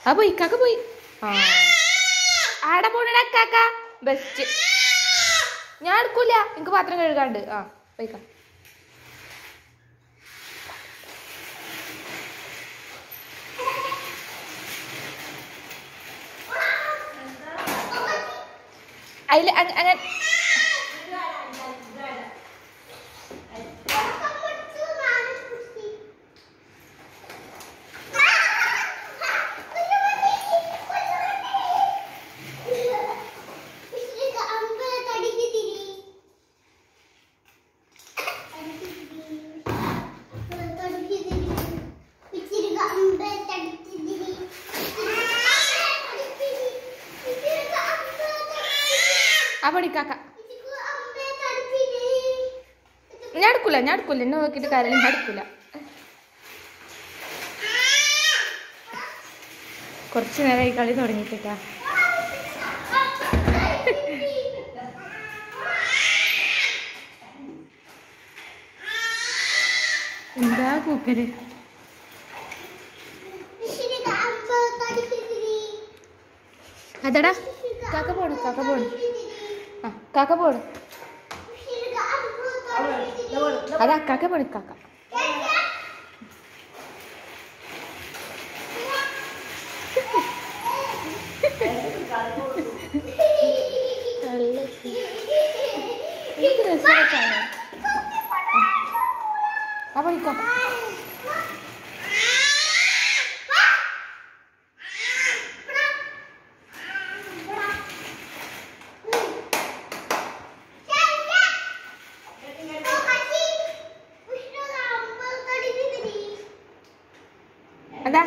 ആ പോയി കാക്ക പോയി ആ ആടെ പോണടാ കാക്ക ബെസ്റ്റ് ഞാൻ എടുക്കൂല എനിക്ക് പാത്രം കഴുകാണ്ട് ആ പോയിക്കാം അതിൽ അങ്ങനെ ആ പണി കാക്ക ഞാൻ എടുക്കൂല ഞാൻ എടുക്കൂല എന്നെ നോക്കിയിട്ട് കാര്യമില്ല ഞാൻ എടുക്കൂല കുറച്ച് നേരമായി കളി തുടങ്ങിയിട്ടാ എന്താ കൂക്കല് അതെടാ കാക്ക പോണ് കാക്ക പോണ് ആ കാക്ക പോണ് അതാ കാക്ക പോണ് കാക്ക നല്ല എന്ത് രസമുള്ള സാധനം. ആ പണിക്കോ അതാ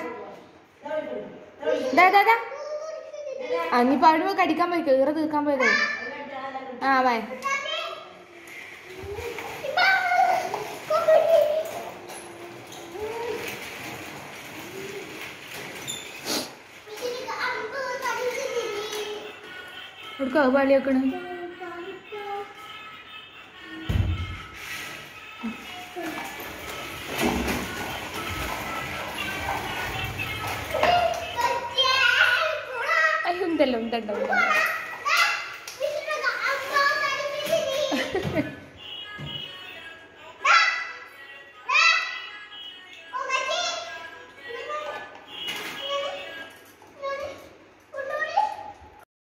ദാ ദാ ദാ ആ നീ പാടുമ്പോ കടിക്കാൻ പോയി കീറ തീർക്കാൻ പോയതേ ആ വായ എടുക്കോ പാളി വെക്കണ അയ്യോ ഉണ്ടല്ലോ ഉണ്ടല്ലോ ഉണ്ടല്ലോ